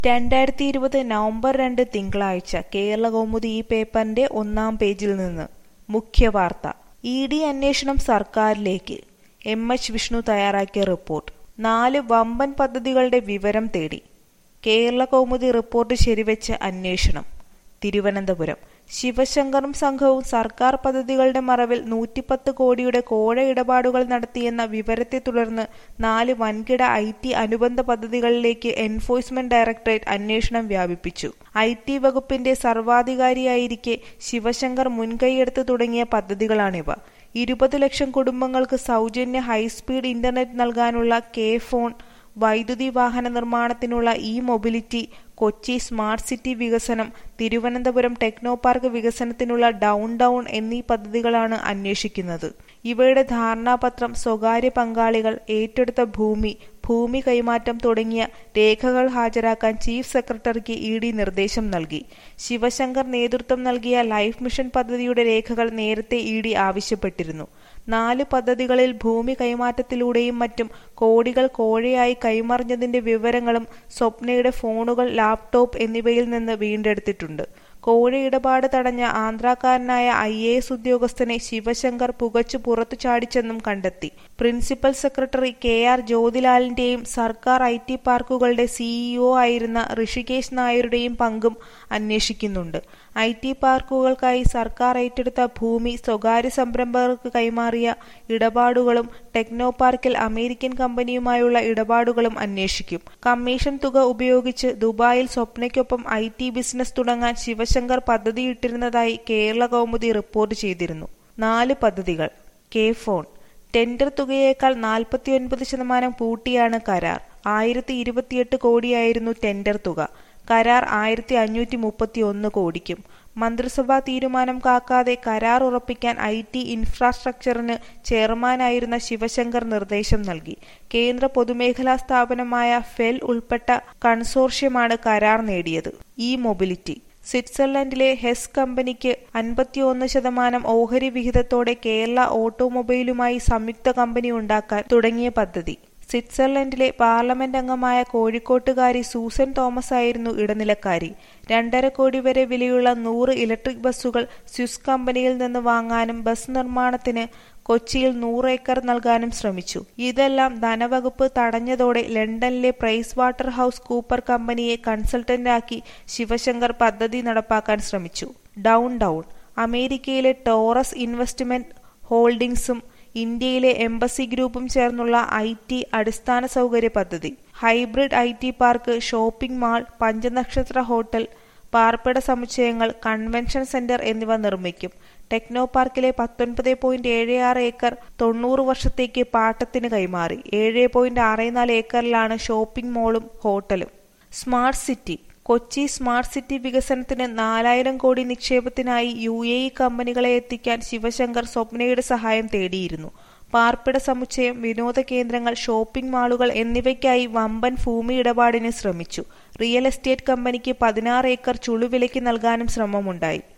രണ്ടായിരത്തി ഇരുപത് നവംബർ രണ്ട് തിങ്കളാഴ്ച കേരളകൗമുദി ഈ പേപ്പറിന്റെ ഒന്നാം പേജിൽ നിന്ന് മുഖ്യവാർത്ത ഇ ഡി അന്വേഷണം സർക്കാരിലേക്ക് എം എച്ച് വിഷ്ണു തയ്യാറാക്കിയ റിപ്പോർട്ട് നാല് വമ്പൻ പദ്ധതികളുടെ വിവരം തേടി കേരള കൗമുദി റിപ്പോർട്ട് ശരിവെച്ച് അന്വേഷണം തിരുവനന്തപുരം ശിവശങ്കറും സംഘവും സർക്കാർ പദ്ധതികളുടെ മറവിൽ നൂറ്റിപ്പത്ത് കോടിയുടെ കോഴ ഇടപാടുകൾ നടത്തിയെന്ന വിവരത്തെ തുടർന്ന് നാല് വൻകിട ഐ ടി അനുബന്ധ പദ്ധതികളിലേക്ക് എൻഫോഴ്സ്മെന്റ് ഡയറക്ടറേറ്റ് അന്വേഷണം വ്യാപിപ്പിച്ചു ഐ ടി വകുപ്പിന്റെ സർവാധികാരിയായിരിക്കെ ശിവശങ്കർ മുൻകൈയെടുത്ത് തുടങ്ങിയ പദ്ധതികളാണിവ ഇരുപത് ലക്ഷം കുടുംബങ്ങൾക്ക് സൗജന്യ ഹൈസ്പീഡ് ഇന്റർനെറ്റ് നൽകാനുള്ള കെ ഫോൺ വൈദ്യുതി വാഹന നിർമ്മാണത്തിനുള്ള E mobility Kochi smart city വികസനം തിരുവനന്തപുരം ടെക്നോ പാർക്ക് വികസനത്തിനുള്ള ഡൗൺ ടൗൺ എന്നീ പദ്ധതികളാണ് അന്വേഷിക്കുന്നത് ഇവയുടെ ധാരണാപത്രം സ്വകാര്യ പങ്കാളികൾ ഏറ്റെടുത്ത ഭൂമി ഭൂമി കൈമാറ്റം തുടങ്ങിയ രേഖകൾ ഹാജരാക്കാൻ ചീഫ് സെക്രട്ടറിക്ക് ഇ ഡി നിർദ്ദേശം നൽകി ശിവശങ്കർ നേതൃത്വം നൽകിയ ലൈഫ് മിഷൻ പദ്ധതിയുടെ രേഖകൾ നേരത്തെ ഇ ഡി ആവശ്യപ്പെട്ടിരുന്നു നാല് പദ്ധതികളിൽ ഭൂമി കൈമാറ്റത്തിലൂടെയും മറ്റും കോടികൾ കോഴയായി കൈമറിഞ്ഞതിന്റെ വിവരങ്ങളും സ്വപ്നയുടെ ഫോണുകൾ ലാപ്ടോപ്പ് എന്നിവയിൽ നിന്ന് വീണ്ടെടുത്തിട്ടുണ്ട് കോഴ ഇടപാട് തടഞ്ഞ ആന്ധ്രാക്കാരനായ ഐ എ എസ് ഉദ്യോഗസ്ഥനെ ശിവശങ്കർ പുകച്ചു പുറത്തു ചാടിച്ചെന്നും കണ്ടെത്തി പ്രിൻസിപ്പൽ സെക്രട്ടറി കെ ആർ ജ്യോതിലാലിന്റെയും സർക്കാർ ഐ ടി പാർക്കുകളുടെ സിഇഒ ആയിരുന്ന ഋഷികേശ് നായരുടെയും പങ്കും അന്വേഷിക്കുന്നുണ്ട് ഐ ടി പാർക്കുകൾക്കായി സർക്കാർ ഏറ്റെടുത്ത ഭൂമി സ്വകാര്യ സംരംഭകർക്ക് കൈമാറിയ ഇടപാടുകളും ടെക്നോ പാർക്കിൽ അമേരിക്കൻ കമ്പനിയുമായുള്ള ഇടപാടുകളും അന്വേഷിക്കും കമ്മീഷൻ തുക ഉപയോഗിച്ച് ദുബായിൽ സ്വപ്നയ്ക്കൊപ്പം ഐ ടി ബിസിനസ് തുടങ്ങാൻ ശിവശങ്കർ പദ്ധതിയിട്ടിരുന്നതായി കേരള കൗമുദി റിപ്പോർട്ട് ചെയ്തിരുന്നു നാല് പദ്ധതികൾ കെ ഫോൺ ടെൻഡർ തുകയേക്കാൾ നാൽപ്പത്തിയൊൻപത് ശതമാനം കൂട്ടിയാണ് കരാർ ആയിരത്തി ഇരുപത്തിയെട്ട് കോടിയായിരുന്നു ടെൻഡർ തുക കരാർ ആയിരത്തി അഞ്ഞൂറ്റി മുപ്പത്തി ഒന്ന് കോടിക്കും മന്ത്രിസഭാ തീരുമാനം കാക്കാതെ കരാർ ഉറപ്പിക്കാൻ ഐ ടി ഇൻഫ്രാസ്ട്രക്ചറിന് ചെയർമാനായിരുന്ന ശിവശങ്കർ നിർദ്ദേശം നൽകി കേന്ദ്ര പൊതുമേഖലാ സ്ഥാപനമായ ഫെൽ ഉൾപ്പെട്ട കൺസോർഷ്യമാണ് കരാർ നേടിയത് ഇ മൊബിലിറ്റി സ്വിറ്റ്സർലൻഡിലെ ഹെസ് കമ്പനിക്ക് അൻപത്തിയൊന്ന് ശതമാനം ഓഹരി വിഹിതത്തോടെ കേരള ഓട്ടോമൊബൈലുമായി സംയുക്ത കമ്പനി ഉണ്ടാക്കാൻ തുടങ്ങിയ പദ്ധതി സ്വിറ്റ്സർലൻഡിലെ പാർലമെന്റ് അംഗമായ കോഴിക്കോട്ടുകാരി സൂസൻ തോമസ് ആയിരുന്നു ഇടനിലക്കാരി രണ്ടര കോടി വരെ വിലയുള്ള നൂറ് ഇലക്ട്രിക് ബസ്സുകൾ സ്വിസ് കമ്പനിയിൽ നിന്ന് വാങ്ങാനും ബസ് നിർമ്മാണത്തിന് കൊച്ചിയിൽ നൂറ് ഏക്കർ നൽകാനും ശ്രമിച്ചു ഇതെല്ലാം ധനവകുപ്പ് തടഞ്ഞതോടെ ലണ്ടനിലെ പ്രൈസ് വാട്ടർ ഹൌസ് കൂപ്പർ കമ്പനിയെ കൺസൾട്ടന്റാക്കി ശിവശങ്കർ പദ്ധതി നടപ്പാക്കാൻ ശ്രമിച്ചു ഡൗൺ ഡൗൺ അമേരിക്കയിലെ ടോറസ് ഇൻവെസ്റ്റ്മെന്റ് ഹോൾഡിംഗ്സും ഇന്ത്യയിലെ എംബസി ഗ്രൂപ്പും ചേർന്നുള്ള ഐ ടി അടിസ്ഥാന സൗകര്യ പദ്ധതി hybrid I T park shopping mall പഞ്ചനക്ഷത്ര ഹോട്ടൽ പാർപ്പിട സമുച്ചയങ്ങൾ കൺവെൻഷൻ സെന്റർ എന്നിവ നിർമ്മിക്കും ടെക്നോ പാർക്കിലെ പത്തൊൻപത് പോയിന്റ് ഏഴ് ആറ് ഏക്കർ തൊണ്ണൂറ് വർഷത്തേക്ക് പാട്ടത്തിന് കൈമാറി ഏഴ് പോയിന്റ് ആറ് നാല് ഏക്കറിലാണ് ഷോപ്പിംഗ് മാളും ഹോട്ടലും smart city Kochi smart city വികസനത്തിന് നാലായിരം കോടി നിക്ഷേപത്തിനായി യു എ ഇ കമ്പനികളെ എത്തിക്കാൻ ശിവശങ്കർ സ്വപ്നയുടെ സഹായം തേടിയിരുന്നു പാർപ്പിട സമുച്ചയം വിനോദ കേന്ദ്രങ്ങൾ ഷോപ്പിംഗ് മാളുകൾ എന്നിവയ്ക്കായി വമ്പൻ ഭൂമി ഇടപാടിന് ശ്രമിച്ചു റിയൽ എസ്റ്റേറ്റ് കമ്പനിക്ക് പതിനാറ് ഏക്കർ ചുളുവിലയ്ക്ക് നൽകാനും ശ്രമമുണ്ടായി